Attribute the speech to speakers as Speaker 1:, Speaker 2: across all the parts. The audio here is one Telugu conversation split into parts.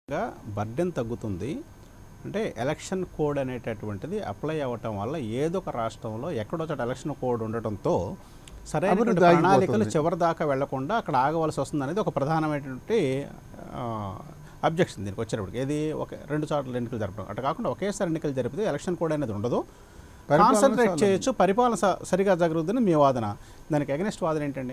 Speaker 1: గా బర్డెన్ తగ్గుతుంది అంటే ఎలక్షన్ కోడ్ అనేటటువంటిది అప్లై అవ్వటం వల్ల ఏదో ఒక రాష్ట్రంలో ఎక్కడో చోట ఎలక్షన్ కోడ్ ఉండటంతో సరైన
Speaker 2: అభివృద్ధి
Speaker 1: ప్రణాళికలు
Speaker 2: ఆగిపోతుంది.
Speaker 1: చివరి దాకా వెళ్లకుండా అక్కడ ఆగవలసి వస్తుంది అనేది ఒక ప్రధానమైనటువంటి అబ్జెక్షన్ దీనికి వచ్చేటప్పటికి ఏది ఒక రెండు చోట్ల ఎన్నికలు జరపడం అటు కాకుండా ఒకేసారి ఎన్నికలు జరిపితే ఎలక్షన్ కోడ్ అనేది ఉండదు
Speaker 2: పరిపాలన
Speaker 1: కాన్సన్ట్రేట్
Speaker 2: చాలా-
Speaker 1: చేయొచ్చు పరిపాలన స- సరిగా జరుగుతుందని మీ వాదన దానికి అగెనిస్ట్ వాదన ఏంటండి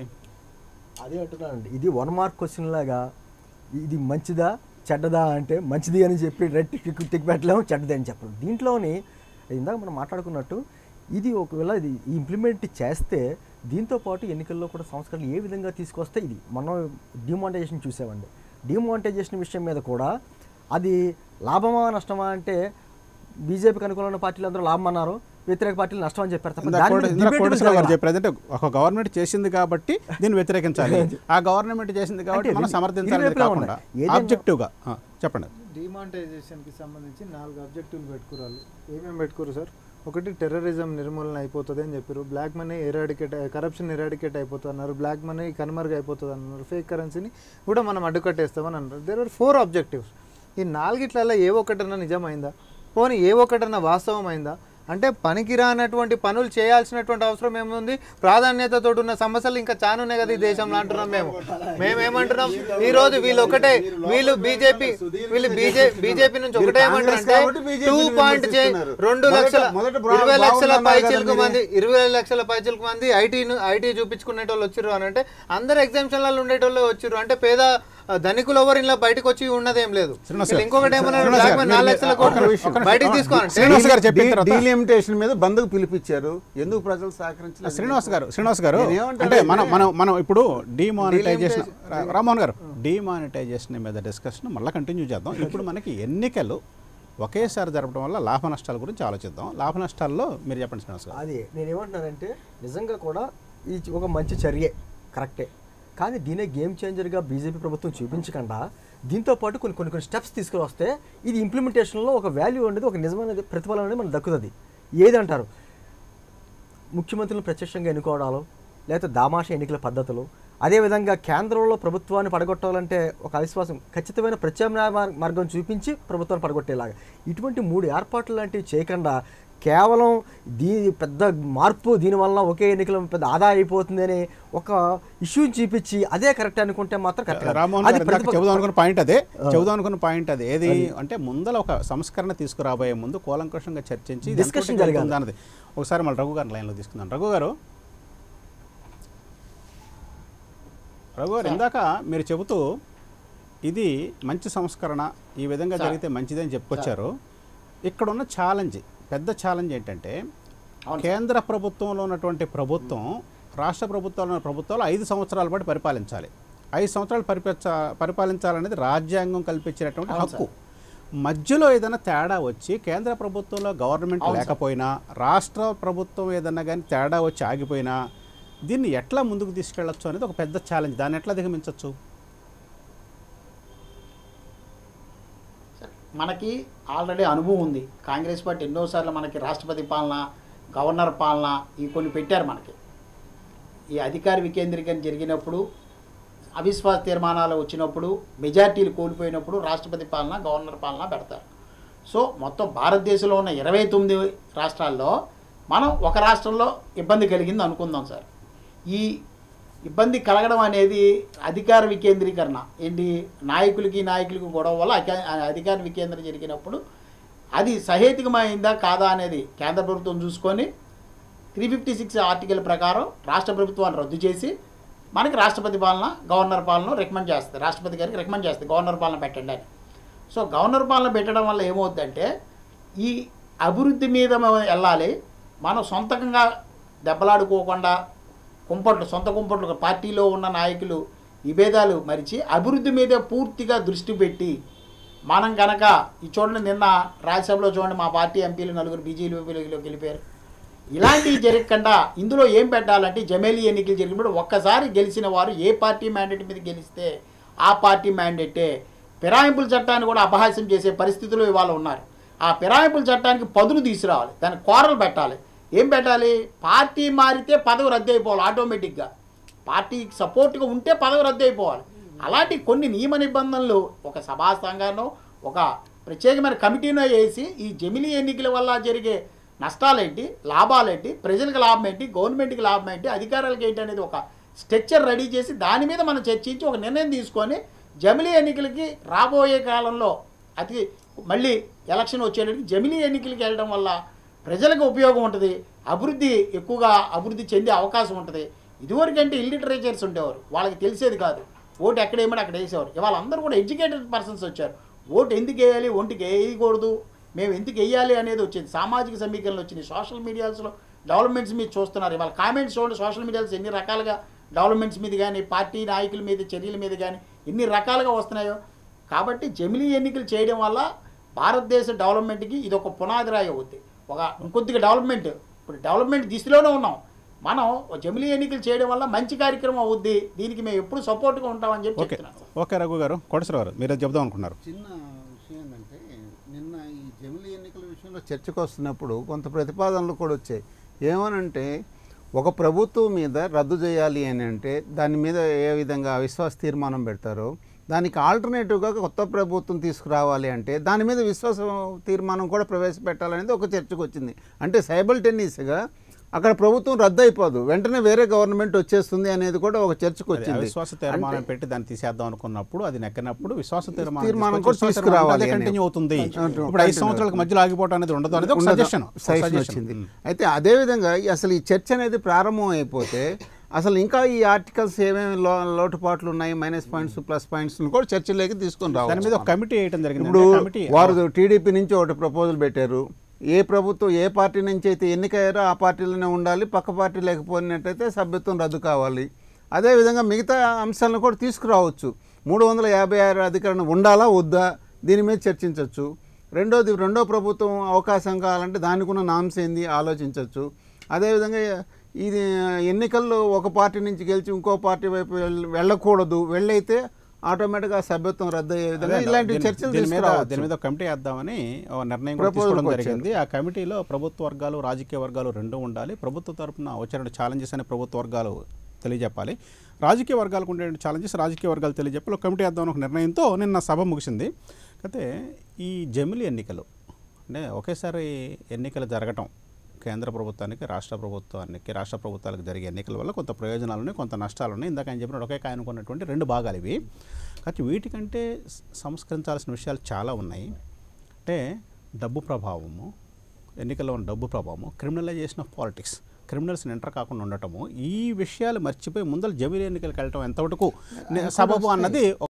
Speaker 3: అదే అంటున్నానండి ఇది వన్ మార్క్ క్వశ్చన్ లాగా ఇది మంచిదా చెడ్డదా అంటే మంచిది అని చెప్పి రెడ్ టిక్ టిక్ పెట్టలేము చెడ్డది అని చెప్పడం దీంట్లోని ఇందాక మనం మాట్లాడుకున్నట్టు ఇది ఒకవేళ ఇది ఇంప్లిమెంట్ చేస్తే దీంతో పాటు ఎన్నికల్లో కూడా సంస్కరణలు ఏ విధంగా తీసుకొస్తే ఇది మనం డిమానిటైజేషన్ చూసామండి డిమానిటైజేషన్ విషయం మీద కూడా అది లాభమా నష్టమా అంటే బీజేపీకి అనుకూలమైన పార్టీలు అందరూ లాభం అన్నారు వ్యతిరేక పార్టీలు నష్టం అని చెప్పారు తప్ప
Speaker 1: ఇందాక
Speaker 3: దాని
Speaker 1: కోట-
Speaker 3: మీద
Speaker 1: ఇందాక
Speaker 3: debate
Speaker 1: కోటేశ్వర గారు
Speaker 3: జరగాల.
Speaker 1: చెప్పారు అంటే ఒక గవర్నమెంట్ చేసింది కాబట్టి దీన్ని వ్యతిరేకించాలి ఆ గవర్నమెంట్ చేసింది కాబట్టి
Speaker 3: అంటే
Speaker 1: మనం
Speaker 3: ఇది-
Speaker 1: సమర్థించాలి
Speaker 3: ఇరువైపులా
Speaker 1: కాకుండా
Speaker 3: ఉన్నాయి. ఏదైనా-
Speaker 1: ఆబ్జెక్టివ్ గా ఆ, చెప్పండి
Speaker 4: డిమానిటైజేషన్కి సంబంధించి నాలుగు ఆబ్జెక్టివ్లు పెట్టుకురాలు ఏమేమి పెట్టుకోరు సార్ ఒకటి టెర్రరిజం నిర్మూలన అయిపోతుంది అని చెప్పారు black money eradicate corruption eradicate అయిపోతుంది అన్నారు బ్లాక్ మనీ కనుమరుగు అయిపోతుంది అన్నారు ఫేక్ కరెన్సీని కూడా మనం అడ్డుకట్టేస్తామని అన్నారు దేర్ ఆర్ ఫోర్ ఆబ్జెక్టివ్స్ ఈ నాలుగిట్లలో ఏ ఒక్కటన్నా నిజమైందా పోనీ ఏ ఒక్కటన్నా వాస్తవం అయిందా అంటే పనికిరానటువంటి పనులు చేయాల్సినటువంటి అవసరం ఏముంది ప్రాధాన్యతతో ఉన్న సమస్యలు ఇంకా చాలా ఉన్నాయి కదా ఈ దేశంలో అంటున్నాం మేము మేమేమంటున్నాం ఈ రోజు వీళ్ళు ఒకటే వీళ్ళు బీజేపీ వీళ్ళు బీజేపీ బీజేపీ నుంచి ఒకటే ఏమంటారు అంటే
Speaker 2: కాబట్టి BJP
Speaker 4: టూ
Speaker 2: ని
Speaker 4: పాయింట్
Speaker 2: విమర్శిస్తున్నారు.
Speaker 4: రెండు
Speaker 2: మొదట-
Speaker 4: లక్షల
Speaker 2: మొదట బ్రా-
Speaker 4: ఇరవై లక్షల
Speaker 2: బాగుందన్నారు
Speaker 4: పైచిలకు
Speaker 2: కదా
Speaker 4: మంది ఇరవై లక్షల పైచిలకు మంది ఐటీ ఐటీ చూపించుకునేటోళ్ళు వచ్చిర్రు అని అంటే అందరు ఎగ్జామ్షన్లలో ఉండేటోళ్ళు వచ్చిర్రు అంటే పేద ఆ, ధనికులు ఎవరు ఇలా బయటకు వచ్చి ఉన్నదేం లేదు
Speaker 1: శ్రీనివాస్
Speaker 4: వీళ్ళు
Speaker 1: గారు.
Speaker 4: ఇంకొకటి ఏమన్నారు
Speaker 1: శ్రీనివాస్
Speaker 4: బ్లాక్
Speaker 1: గారు,
Speaker 4: మనీ
Speaker 1: మీరు-
Speaker 4: నాలుగు లక్షల
Speaker 1: ఒక్క
Speaker 4: కోట్లు
Speaker 1: నిమిషం, ఒక్క నిమిషం.
Speaker 4: బయటికి తీసుకోవాలంటే
Speaker 1: శ్రీనివాస్ గారు చెప్పిన తర్వాత
Speaker 2: డీలిమిటేషన్ మీద బంద్కు పిలిపించారు ఎందుకు ప్రజలు సహకరించలేదు
Speaker 1: శ్రీనివాస్ గారు శ్రీనివాస్ గారు
Speaker 2: నేనేమంటాను
Speaker 1: అంటే మనం
Speaker 2: అంటే-
Speaker 1: మనం మనం ఇప్పుడు డిమానిటైజేషన్ రామ్మోహన్ గారు డిమానిటైజేషన్ మీద డిస్కషన్ మళ్ళీ కంటిన్యూ చేద్దాం ఇప్పుడు మనకి ఎన్నికలు ఒకేసారి జరపడం వల్ల లాభ నష్టాల గురించి ఆలోచిద్దాం లాభ నష్టాల్లో మీరు చెప్పండి శ్రీనివాస్ గారు
Speaker 3: అది నేను ఏమంటున్నానంటే నిజంగా కూడా ఈ ఒక మంచి చర్యే కరెక్టే కానీ దీనే గేమ్ చేంజర్గా బీజేపీ ప్రభుత్వం చూపించకుండా దీంతో పాటు కొన్ని కొన్ని కొన్ని స్టెప్స్ తీసుకుని వస్తే ఇది ఇంప్లిమెంటేషన్లో ఒక వాల్యూ అనేది ఒక నిజమైన ప్రతిఫలం అనేది మనకు దక్కుతుంది ఏదంటారు ముఖ్యమంత్రులను ప్రత్యక్షంగా ఎన్నుకోవడాలు లేకపోతే దామాష ఎన్నికల పద్ధతులు అదేవిధంగా కేంద్రంలో ప్రభుత్వాన్ని పడగొట్టాలంటే ఒక అవిశ్వాసం ఖచ్చితమైన ప్రత్యామ్నాయ మార్- మార్గం చూపించి ప్రభుత్వాన్ని పడగొట్టేలాగా ఇటువంటి మూడు ఏర్పాట్లు లాంటివి చేయకుండా కేవలం దీని పెద్ద మార్పు దీనివల్ల ఒకే ఎన్నికల పెద్ద ఆదా అయిపోతుంది అని ఒక ఇష్యూని చూపించి అదే కరెక్ట్ అనుకుంటే మాత్రం కరెక్ట్ కాదు.
Speaker 1: రామ్మోహన్
Speaker 3: అది
Speaker 1: గారు ఇందాక
Speaker 3: ప్రతిపక్ష-
Speaker 1: చెబుదాం అనుకున్న పాయింట్ అదే చెబుదాం అనుకున్న పాయింట్ అది ఏది అంటే ముందల ఒక సంస్కరణ తీసుకురాబోయే ముందు కూలంకషంగా చర్చించి ఇది
Speaker 3: Discussion
Speaker 1: ఎంతవరకు
Speaker 3: జరగాలి.
Speaker 1: వెళ్తుంది అన్నది ఒకసారి మళ్ళీ రఘు గారిని లైన్లో తీసుకుందాం రఘు గారు రఘు గారు ఇందాక మీరు చెబుతూ ఇది మంచి సంస్కరణ ఈ విధంగా జరిగితే మంచిదని చెప్పుకొచ్చారు ఇక్కడ ఉన్న ఛాలెంజ్ పెద్ద ఛాలెంజ్ ఏంటంటే కేంద్ర ప్రభుత్వంలో ఉన్నటువంటి ప్రభుత్వం రాష్ట్ర ప్రభుత్వంలో ఉన్న ప్రభుత్వాలు ఐదు సంవత్సరాల పాటు పరిపాలించాలి ఐదు సంవత్సరాలు పరిపాలించ పరిపాలించాలనేది రాజ్యాంగం కల్పించినటువంటి హక్కు మధ్యలో ఏదైనా తేడా వచ్చి కేంద్ర ప్రభుత్వంలో గవర్నమెంట్ లేకపోయినా రాష్ట్ర ప్రభుత్వం ఏదన్నా కానీ తేడా వచ్చి ఆగిపోయినా దీన్ని ఎట్లా ముందుకు తీసుకెళ్ళొచ్చు అనేది ఒక పెద్ద ఛాలెంజ్ దాన్ని ఎట్లా దిగమించవచ్చు
Speaker 5: మనకి ఆల్రెడీ అనుభవం ఉంది కాంగ్రెస్ పార్టీ ఎన్నోసార్లు మనకి రాష్ట్రపతి పాలన గవర్నర్ పాలన ఇవి కొన్ని పెట్టారు మనకి ఈ అధికార వికేంద్రీకరణ జరిగినప్పుడు అవిశ్వాస తీర్మానాలు వచ్చినప్పుడు మెజార్టీలు కోల్పోయినప్పుడు రాష్ట్రపతి పాలన గవర్నర్ పాలన పెడతారు సో మొత్తం భారతదేశంలో ఉన్న ఇరవై తొమ్మిది రాష్ట్రాల్లో మనం ఒక రాష్ట్రంలో ఇబ్బంది కలిగింది అనుకుందాం సార్ ఈ ఇబ్బంది కలగడం అనేది అధికార వికేంద్రీకరణ ఏంటి నాయకులకి నాయకులకి గొడవ వల్ల అక- అధికార వికేంద్రం జరిగినప్పుడు అది సహేతుకమైందా కాదా అనేది కేంద్ర ప్రభుత్వం చూసుకొని త్రీ ఫిఫ్టీ సిక్స్ ఆర్టికల్ ప్రకారం రాష్ట్ర ప్రభుత్వాన్ని రద్దు చేసి మనకి రాష్ట్రపతి పాలన గవర్నర్ పాలన రికమెండ్ చేస్తుంది రాష్ట్రపతి గారికి రికమెండ్ చేస్తుంది గవర్నర్ పాలన పెట్టండి అని సో గవర్నర్ పాలన పెట్టడం వల్ల ఏమవుతుందంటే ఈ అభివృద్ధి మీద మనం వెళ్ళాలి మనం సొంతంగా దెబ్బలాడుకోకుండా కుంపట్లు సొంత కుంపట్లు పార్టీలో ఉన్న నాయకులు విభేదాలు మరిచి అభివృద్ధి మీద పూర్తిగా దృష్టి పెట్టి మనం కనుక ఈ చూడండి నిన్న రాజ్యసభలో చూడండి మా పార్టీ ఎంపీలు నలుగురు బీజేపీలోకి వెళ్ళిపోయారు ఇలాంటివి జరగకుండా ఇందులో ఏం పెట్టాలంటే జమేలీ ఎన్నికలు జరిగినప్పుడు ఒక్కసారి గెలిచిన వారు ఏ పార్టీ మ్యాండేట్ మీద గెలిస్తే ఆ పార్టీ మ్యాండేటే ఫిరాయింపుల చట్టాన్ని కూడా అపహాస్యం చేసే పరిస్థితులు ఇవాళ ఉన్నారు ఆ ఫిరాయింపుల చట్టానికి పదును తీసుకురావాలి దానికి కోరలు పెట్టాలి ఏం పెట్టాలి పార్టీ మారితే పదవి రద్దు అయిపోవాలి ఆటోమేటిక్గా పార్టీకి సపోర్ట్గా ఉంటే పదవి రద్దు అయిపోవాలి అలాంటి కొన్ని నియమ నిబంధనలు ఒక సభా సంఘానో ఒక ప్రత్యేకమైన కమిటీనో వేసి ఈ జమిలీ ఎన్నికల వల్ల జరిగే నష్టాలేంటి లాభాలేంటి ప్రజలకు లాభం ఏంటి గవర్నమెంట్కి లాభం ఏంటి అధికారులకు ఏంటి అనేది ఒక స్ట్రక్చర్ రెడీ చేసి దాని మీద మనం చర్చించి ఒక నిర్ణయం తీసుకొని జమిలీ ఎన్నికలకి రాబోయే కాలంలో అతి మళ్ళీ ఎలక్షన్ వచ్చేటప్పటికి జమిలీ ఎన్నికలకి వెళ్ళడం వల్ల ప్రజలకు ఉపయోగం ఉంటుంది అభివృద్ధి ఎక్కువగా అభివృద్ధి చెందే అవకాశం ఉంటుంది ఇదివరకంటే ఇల్లిటరేచర్స్ ఉండేవారు వాళ్ళకి తెలిసేది కాదు ఓటు ఎక్కడ వేయమని అక్కడ వేసేవారు ఇవాళ అందరూ కూడా ఎడ్యుకేటెడ్ పర్సన్స్ వచ్చారు ఓటు ఎందుకు వేయాలి ఒంటికి వేయకూడదు మేము ఎందుకు వేయాలి అనేది వచ్చింది సామాజిక సమీకరణలు వచ్చినాయి సోషల్ మీడియాస్లో డెవలప్మెంట్స్ మీద చూస్తున్నారు ఇవాళ కామెంట్స్ చూడండి సోషల్ మీడియాస్ ఎన్ని రకాలుగా డెవలప్మెంట్స్ మీద కానీ పార్టీ నాయకుల మీద చర్యల మీద కానీ ఎన్ని రకాలుగా వస్తున్నాయో కాబట్టి జమిలీ ఎన్నికలు చేయడం వల్ల భారతదేశ డెవలప్మెంట్కి ఇది ఒక పునాది రాయి అవుద్ది ఒక ఇంకొద్దిగా డెవలప్మెంట్ ఇప్పుడు డెవలప్మెంట్ దిశలోనే ఉన్నాం మనం జమిలీ ఎన్నికలు చేయడం వల్ల మంచి కార్యక్రమం అవుద్ది దీనికి మేము ఎప్పుడు సపోర్ట్గా ఉంటామని చెప్పి
Speaker 1: ఓకే
Speaker 5: చెప్తున్నాను
Speaker 1: ఓకే రఘు గారు కోటేశ్వర గారు మీరు చెప్దాం అనుకున్నారు
Speaker 2: చిన్న విషయం ఏంటంటే నిన్న ఈ జమిలీ ఎన్నికల విషయంలో చర్చకు వస్తున్నప్పుడు కొంత ప్రతిపాదనలు కూడా వచ్చాయి ఏమనంటే ఒక ప్రభుత్వం మీద రద్దు చేయాలి అని అంటే దాని మీద ఏ విధంగా అవిశ్వాస తీర్మానం పెడతారో దానికి ఆల్టర్నేటివ్గా కొత్త ప్రభుత్వం తీసుకురావాలి అంటే దాని మీద విశ్వాస తీర్మానం కూడా ప్రవేశపెట్టాలనేది ఒక చర్చకు వచ్చింది అంటే సైబల్ టెన్నిస్గా అక్కడ ప్రభుత్వం రద్దు అయిపోదు వెంటనే వేరే గవర్నమెంట్ వచ్చేస్తుంది అనేది కూడా ఒక చర్చకు
Speaker 1: అది
Speaker 2: వచ్చింది
Speaker 1: అవిశ్వాస తీర్మానం పెట్టి దాన్ని తీసేద్దాం అనుకున్నప్పుడు అది నెక్కినప్పుడు విశ్వాస తీర్మానం
Speaker 2: తీర్మానం
Speaker 1: తీసుకొచ్చి
Speaker 2: కూడా
Speaker 1: విశ్వాస
Speaker 2: తీసుకురావాలి
Speaker 1: తీర్మానం అదే
Speaker 2: అని.
Speaker 1: కంటిన్యూ అవుతుంది
Speaker 2: అంటూ
Speaker 1: ఇప్పుడు ఐదు
Speaker 2: continue.
Speaker 1: సంవత్సరాలకు మధ్యలో ఆగిపోవడం అనేది ఉండదు అనేది ఒక
Speaker 2: ఉండదు.
Speaker 1: సజెషన్
Speaker 2: సజెషన్ వచ్చింది అయితే అదే విధంగా అసలు ఈ చర్చ అనేది ప్రారంభం అయిపోతే అసలు ఇంకా ఈ ఆర్టికల్స్ ఏమేమి లో లోటుపాట్లు ఉన్నాయి మైనస్ పాయింట్స్ ప్లస్ పాయింట్స్ కూడా చర్చలోకి తీసుకొని
Speaker 1: దాని మీద
Speaker 2: రావాలి
Speaker 1: ఒక కమిటీ వేయటం జరిగింది
Speaker 2: ఇప్పుడు
Speaker 1: కమిటీ
Speaker 2: వారు టీడీపీ నుంచి ఒకటి ప్రపోజల్ పెట్టారు ఏ ప్రభుత్వం ఏ పార్టీ నుంచి అయితే ఎన్నికయ్యారో ఆ పార్టీలోనే ఉండాలి పక్క పార్టీ లేకపోయినట్టయితే సభ్యత్వం రద్దు కావాలి అదేవిధంగా మిగతా అంశాలను కూడా తీసుకురావచ్చు మూడు వందల యాభై ఆరు అధికరణ ఉండాలా వద్దా దీని మీద చర్చించవచ్చు రెండోది రెండో ప్రభుత్వం అవకాశం కావాలంటే దానికి ఉన్న నామ్స్ ఏంది ఆలోచించవచ్చు అదేవిధంగా ఇది ఎన్నికల్లో ఒక పార్టీ నుంచి గెలిచి ఇంకో పార్టీ వైపు వెళ్ళ- వెళ్ళకూడదు వెళ్ళైతే ఆటోమేటిక్గా సభ్యత్వం రద్దు అయ్యే విధంగా
Speaker 1: అదే
Speaker 2: ఇలాంటి
Speaker 1: దీని-
Speaker 2: చర్చలు
Speaker 1: దీని మీద
Speaker 2: తీసుకురావచ్చు.
Speaker 1: దీని మీద ఒక కమిటీ వేద్దామని ఒక నిర్ణయం కూడా
Speaker 2: Proposal
Speaker 1: తీసుకోవడం
Speaker 2: వచ్చారు.
Speaker 1: జరిగింది ఆ కమిటీలో ప్రభుత్వ వర్గాలు రాజకీయ వర్గాలు రెండు ఉండాలి ప్రభుత్వ తరపున వచ్చిన ఛాలెంజెస్ అనే ప్రభుత్వ వర్గాలు తెలియజెప్పాలి రాజకీయ వర్గాలకు ఉండే ఛాలెంజెస్ రాజకీయ వర్గాలు తెలియజెప్పాలి ఒక కమిటీ వేద్దామని ఒక నిర్ణయంతో నిన్న సభ ముగిసింది అయితే ఈ జమిలి ఎన్నికలు అంటే ఒకేసారి ఎన్నికలు జరగటం కేంద్ర ప్రభుత్వానికి రాష్ట్ర ప్రభుత్వానికి రాష్ట్ర ప్రభుత్వాలకు జరిగే ఎన్నికల వల్ల కొంత ప్రయోజనాలు ఉన్నాయి కొంత నష్టాలు ఉన్నాయి ఇందాక ఆయన చెప్పినట్టు ఒకే కాయ అనుకున్నటువంటి రెండు భాగాలు ఇవి కాబట్టి వీటికంటే స- సంస్కరించాల్సిన విషయాలు చాలా ఉన్నాయి అంటే డబ్బు ప్రభావము ఎన్నికల్లో ఉన్న డబ్బు ప్రభావము క్రిమినలైజేషన్ ఆఫ్ పాలిటిక్స్ క్రిమినల్స్ని ఎంటర్ కాకుండా ఉండటము ఈ విషయాలు మర్చిపోయి ముందర జమిలి ఎన్నికలకు వెళ్ళటం ఎంతవరకు నే- సబబు అన్నది